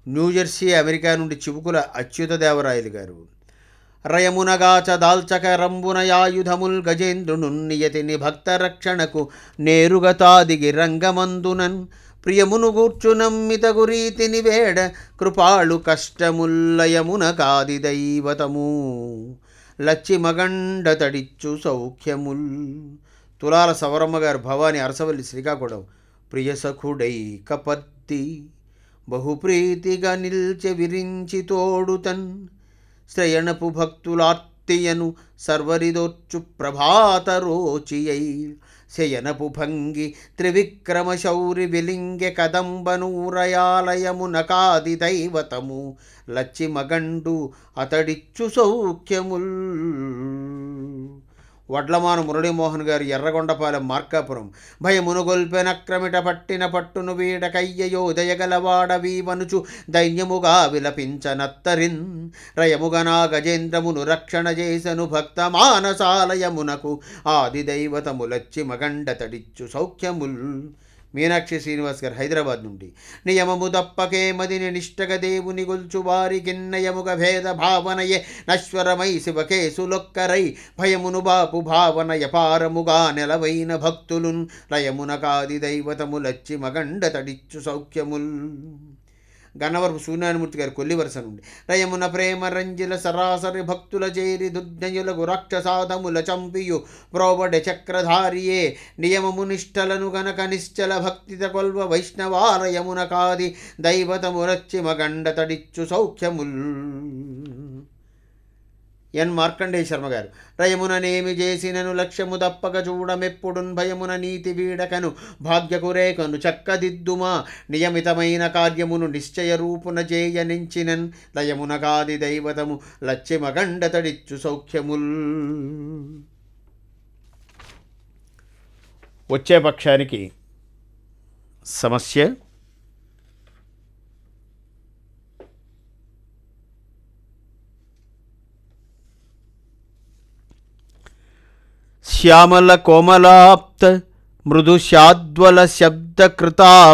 New Jersey America నుండి చివుకుల అచ్యుత దేవరాయలు గారు రయమునగాచ దాల్చక రంబున యాయుధముల్ గజేంద్రును నియతిని భక్త రక్షణకు నేరుగతాదిగి రంగమందునన్ ప్రియమును గూర్చునమ్మిత గురీతిని వేడ కృపాళు కష్టముల్లయమున కాది దైవతము లచ్చి మగండ తడిచ్చు సౌఖ్యముల్ తులాల సవరమ్మ గారు భవాని అరసవల్లి శ్రీకాకుళం ప్రియసఖుడై కపర్తి బహుప్రీతిగా నిల్చె విరించి తోడుతన్ శ్రయణపు భక్తులార్తియను సర్వరిదోర్చు ప్రభాత రోచియై శయనపు భంగి త్రివిక్రమ శౌరి విలింగె కదంబనూరయాలయమున కాది దైవతము లచ్చి మగండు అతడిచ్చు సౌఖ్యముల్ వడ్లమాను మురళీమోహన్ గారు ఎర్రగొండపాలెం మార్కాపురం భయమునుగొల్పెనక్రమిట పట్టిన పట్టును వీడకయ్యయో దయగలవాడ వీవనుచు దైన్యముగా విలపించనత్తరిన్ రయముగనా గజేంద్రమును రక్షణ చేసను భక్త మానసాలయమునకు ఆది దైవతములచ్చి మగండ తడిచ్చు సౌఖ్యముల్ మీనాక్షి శ్రీనివాస్ గారు హైదరాబాద్ నుండి నియమము దప్పకే మదిని నిష్టగ దేవుని గొల్చు వారి గిన్నయముగ భేద భావనయే నశ్వరమై శివకేసులొక్కరై భయమును బాపు భావన యపారముగా నెలవైన భక్తులున్ లయమున కాది దైవతములచ్చి మగండ తడిచ్చు సౌఖ్యముల్ గన్నవరపు సూర్యనారాయణమూర్తి గారు కొల్లివరస నుండి రయమున ప్రేమ రంజిల సరాసరి భక్తుల చేరి దుర్జయులకు రాక్షసాధముల చంపియు ప్రోబడె చక్రధారియే నియమము నిష్టలను గనక నిశ్చల భక్తిత కొల్వ వైష్ణవాలయమున కాది దైవతమురచ్చి మగండ తడిచ్చు సౌఖ్యముల్ ఎన్ మార్కండేయ శర్మ గారు రయముననేమి చేసినను లక్ష్యము తప్పక చూడమెప్పుడున్ భయమున నీతి వీడకను భాగ్యకు రేఖను చక్కదిద్దుమా నియమితమైన కార్యమును నిశ్చయ రూపున చేయనించినన్ లయమున కాది దైవతము లక్ష్యమగండ తడిచ్చు సౌఖ్యముల్ వచ్చే పక్షానికి సమస్య శ్యామల కోమలాప్త మృదు శాద్వల శబ్దకృతా